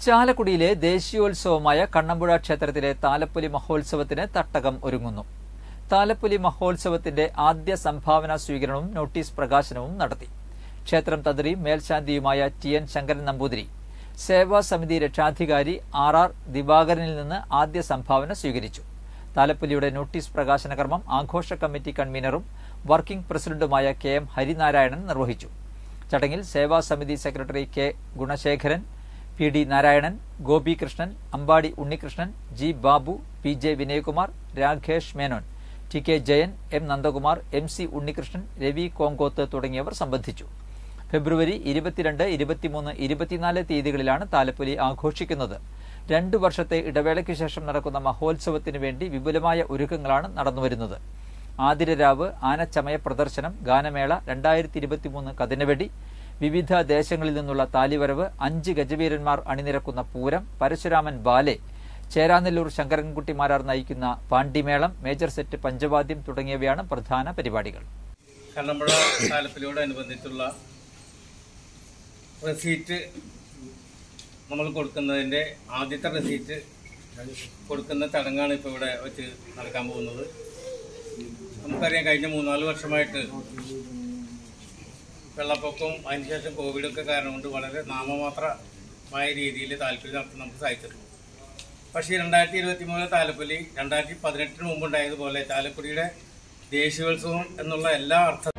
ചാലക്കുടിയിലെ ദേശീയോത്സവമായ കണ്ണമ്പുഴ ക്ഷേത്രത്തിലെ താലപ്പൊലി മഹോത്സവത്തിന് തട്ടകം ഒരുങ്ങുന്നു താലപ്പൊലി മഹോത്സവത്തിന്റെ ആദ്യ സംഭാവന സ്വീകരണവും നോട്ടീസ് പ്രകാശനവും നടത്തി ക്ഷേത്രം തന്ത്രി മേൽശാന്തിയുമായ ടി എൻ ശങ്കരൻ നമ്പൂതിരി സേവാ സമിതി രക്ഷാധികാരി ആർ ആർ ദിവാകരനിൽ നിന്ന് ആദ്യ സംഭാവന സ്വീകരിച്ചു താലപ്പൊലിയുടെ നോട്ടീസ് പ്രകാശന കർമ്മം ആഘോഷ കമ്മിറ്റി കൺവീനറും വർക്കിംഗ് പ്രസിഡന്റുമായ കെ എം ഹരിനാരായണൻ നിർവഹിച്ചു ചടങ്ങിൽ സേവാ സമിതി secretary K Gunasekharan P D Narayanan Gopikrishnan Ambadi Unnikrishnan G Babu P J Vinayakumar Raghesh Menon T K Jayan M Nandakumar M C Unnikrishnan Ravi Konkoth തുടങ്ങിയവർ സംബന്ധിച്ചു ഫെബ്രുവരി ഇരുപത്തിരണ്ട് ഇരുപത്തിമൂന്ന് ഇരുപത്തിനാല് തീയതികളിലാണ് താലപ്പൊലി ആഘോഷിക്കുന്നത് രണ്ടു വർഷത്തെ ഇടവേളയ്ക്ക് ശേഷം നടക്കുന്ന മഹോത്സവത്തിനു വേണ്ടി വിപുലമായ ഒരുക്കങ്ങളാണ് നടന്നുവരുന്നത് ആതിരരാവ് ആനച്ചമയ പ്രദർശനം ഗാനമേള രണ്ടായിരത്തി ഇരുപത്തിമൂന്ന് കതിനവെടി വിവിധ ദേശങ്ങളിൽ നിന്നുള്ള താലിവരവ് അഞ്ച് ഗജവീരന്മാർ അണിനിരക്കുന്ന പൂരം പരശുരാമൻ ബാലെ ചേരാനെല്ലൂർ ശങ്കരൻകുട്ടിമാരാർ നയിക്കുന്ന പാണ്ടിമേളം മേജർ സെറ്റ് പഞ്ചവാദ്യം തുടങ്ങിയവയാണ് പ്രധാന പരിപാടികൾ കണ്ണമ്പുഴ താലപ്പിലോടനുബന്ധിച്ചുള്ള റെസീറ്റ് നമ്മൾ കൊടുക്കുന്നതിൻ്റെ ആദ്യത്തെ റെസീറ്റ് കൊടുക്കുന്ന ചടങ്ങാണ് ഇപ്പോൾ ഇവിടെ വെച്ച് നടക്കാൻ പോകുന്നത് നമുക്കറിയാം കഴിഞ്ഞ മൂന്നാല് വർഷമായിട്ട് വെള്ളപ്പൊക്കവും അതിനുശേഷം കോവിഡൊക്കെ കാരണം കൊണ്ട് വളരെ നാമമാത്രമായ രീതിയിൽ താല്പര്യം നടത്താൻ നമുക്ക് സാധിച്ചിട്ടുള്ളൂ പക്ഷേ രണ്ടായിരത്തി ഇരുപത്തി മൂന്നിലെ താലപ്പൊലി രണ്ടായിരത്തി പതിനെട്ടിന് മുമ്പുണ്ടായതുപോലെ താലപ്പൊലിയുടെ ദേശീയോത്സവം എന്നുള്ള എല്ലാ അർത്ഥ